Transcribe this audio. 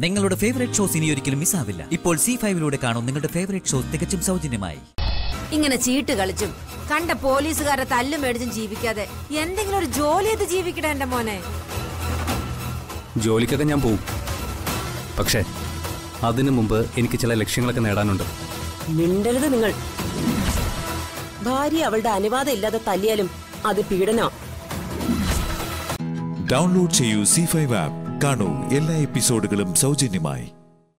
നിങ്ങളുടെ favourite shows ഇനി ഒരിക്കലും മിസ്സാവില്ല ഇപ്പോൾ സി ഫൈവിലൂടെ കാണും നിങ്ങളുടെ ഫേവറേറ്റ് ഷോ തികച്ചും സൗജന്യമായി ഇങ്ങനെ ചീട്ട് കളിച്ചും കണ്ട പോലീസുകാരെ തല്ലും മേടിച്ചും ജീവിക്കാതെ എന്തെങ്കിലും ഒരു ജോലി ചെയ്ത് ജീവിക്കട എന്റെ മോനെ ജോലിക്കൊക്കെ ഞാൻ പോവും പക്ഷേ അതിനു മുമ്പ് എനിക്ക് ചില ലക്ഷ്യങ്ങളൊക്കെ നേടാനുണ്ട് മിണ്ടരുത് നിങ്ങൾ ഭാര്യ അവളുടെ അനുവാദം ഇല്ലാതെ തല്ലിയാലും അത് പീഡന ഡൗൺലോഡ് ചെയ്യൂ സി ഫൈവ് ആപ്പ് കാണൂ എല്ലാ എപ്പിസോഡുകളും സൗജന്യമായി